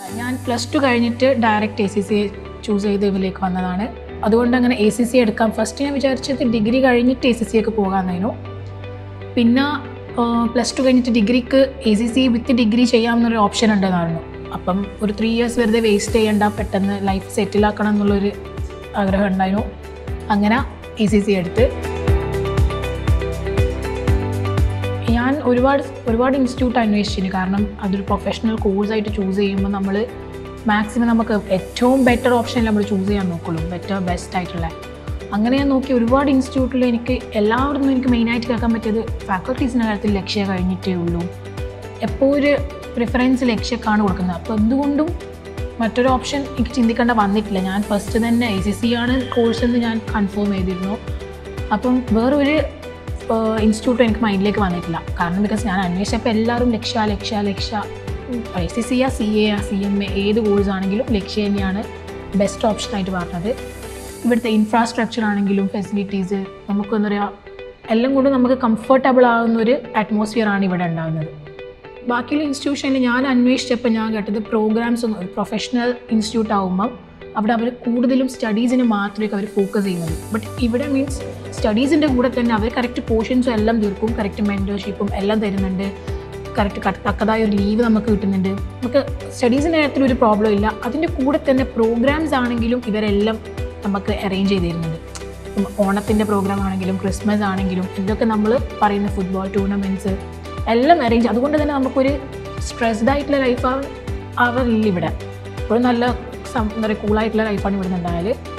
ഞാൻ plus two കഴിഞ്ഞിട്ട് direct A C C choose ചെയ്ത് ഇതിലേക്ക് വന്നതാണ് അതുകൊണ്ട് അങ്ങനെ എ സി സി എടുക്കാം ഫസ്റ്റ് ഞാൻ വിചാരിച്ചത് ഡിഗ്രി കഴിഞ്ഞിട്ട് എ സി സി ഒക്കെ പോകാമെന്നായിരുന്നു പിന്നെ പ്ലസ് ടു കഴിഞ്ഞിട്ട് ഡിഗ്രിക്ക് A C C with degree ചെയ്യാമെന്നൊരു ഓപ്ഷൻ ഉണ്ടെന്നായിരുന്നു അപ്പം ഒരു ത്രീ ഇയേഴ്സ് വെറുതെ വേസ്റ്റ് ചെയ്യണ്ട പെട്ടെന്ന് ലൈഫ് സെറ്റിലാക്കണം എന്നുള്ളൊരു ആഗ്രഹം ഉണ്ടായിരുന്നു അങ്ങനെ എ സി സി എടുത്ത് ഞാൻ ഒരുപാട് ഒരുപാട് ഇൻസ്റ്റിറ്റ്യൂട്ട് അന്വേഷിച്ചിന് കാരണം അതൊരു പ്രൊഫഷണൽ കോഴ്സായിട്ട് ചൂസ് ചെയ്യുമ്പോൾ നമ്മൾ മാക്സിമം നമുക്ക് ഏറ്റവും ബെറ്റർ ഓപ്ഷൻ നമ്മൾ ചൂസ് ചെയ്യാൻ നോക്കുള്ളൂ ബെറ്റർ ബെസ്റ്റ് ആയിട്ടുള്ള അങ്ങനെ ഞാൻ നോക്കി ഒരുപാട് ഇൻസ്റ്റിറ്റ്യൂട്ടിൽ എനിക്ക് എല്ലാവരും എനിക്ക് മെയിനായിട്ട് കേൾക്കാൻ പറ്റിയത് ഫാക്കൽറ്റീസിൻ്റെ കാര്യത്തിൽ ലക്ഷ്യ കഴിഞ്ഞിട്ടേ ഉള്ളൂ എപ്പോൾ ഒരു പ്രിഫറൻസ് ലക്ഷ്യക്കാണ് കൊടുക്കുന്നത് അപ്പോൾ എന്തുകൊണ്ടും മറ്റൊരു ഓപ്ഷൻ എനിക്ക് ചിന്തിക്കേണ്ട വന്നിട്ടില്ല ഞാൻ ഫസ്റ്റ് തന്നെ എ സി സി ആണ് കോഴ്സ് എന്ന് ഞാൻ കൺഫേം ചെയ്തിരുന്നു അപ്പം വേറൊരു ഇൻസ്റ്റിറ്റ്യൂട്ടും എനിക്ക് മൈൻഡിലേക്ക് വന്നിട്ടില്ല കാരണം ബിക്കോസ് ഞാൻ അന്വേഷിച്ചപ്പോൾ എല്ലാവരും Lakshya Lakshya Lakshya I C C ആ സി എ ആ സി എം എ ഏത് കോഴ്സ് ആണെങ്കിലും ലക്ഷ്യ തന്നെയാണ് ബെസ്റ്റ് ഓപ്ഷൻ ആയിട്ട് പറഞ്ഞത് ഇവിടുത്തെ ഇൻഫ്രാസ്ട്രക്ചർ ആണെങ്കിലും ഫെസിലിറ്റീസ് നമുക്ക് എന്താ പറയുക എല്ലാം കൊണ്ടും നമുക്ക് കംഫർട്ടബിൾ ആകുന്ന ഒരു അറ്റ്മോസ്ഫിയർ ആണ് ഇവിടെ ഉണ്ടാകുന്നത് ബാക്കിയുള്ള ഇൻസ്റ്റിറ്റ്യൂഷനിൽ ഞാൻ അന്വേഷിച്ചപ്പോൾ ഞാൻ കേട്ടത് പ്രോഗ്രാംസ് ഒന്നും ഒരു പ്രൊഫഷണൽ ഇൻസ്റ്റിറ്റ്യൂട്ട് ആകുമ്പം അവിടെ അവർ കൂടുതലും സ്റ്റഡീസിന് മാത്രമേ അവർ ഫോക്കസ് ചെയ്യുന്നത് ബട്ട് ഇവിടെ മീൻസ് സ്റ്റഡീസിൻ്റെ കൂടെ തന്നെ അവർ കറക്റ്റ് പോർഷൻസും എല്ലാം തീർക്കും കറക്റ്റ് മെൻറ്റർഷിപ്പും എല്ലാം തരുന്നുണ്ട് കറക്റ്റ് തക്കതായ ഒരു ലീവ് നമുക്ക് കിട്ടുന്നുണ്ട് നമുക്ക് സ്റ്റഡീസിൻ്റെ കാര്യത്തിൽ ഒരു പ്രോബ്ലം ഇല്ല അതിൻ്റെ കൂടെ തന്നെ പ്രോഗ്രാംസ് ആണെങ്കിലും ഇവരെല്ലാം നമുക്ക് അറേഞ്ച് ചെയ്ത് തരുന്നുണ്ട് ഇപ്പം ഓണത്തിൻ്റെ പ്രോഗ്രാം ആണെങ്കിലും ക്രിസ്മസ് ആണെങ്കിലും എന്തൊക്കെ നമ്മൾ പറയുന്ന ഫുട്ബോൾ ടൂർണമെൻറ്റ്സ് എല്ലാം അറേഞ്ച് അതുകൊണ്ട് തന്നെ നമുക്കൊരു സ്ട്രെസ്ഡ് ആയിട്ടുള്ള ലൈഫ് ആവറില്ല ഇവിടെ ഇപ്പോഴും നല്ല സം- എന്താ പറയുക കൂളായിട്ടുള്ള ലൈഫാണ് ഇവിടെ ഉണ്ടായാൽ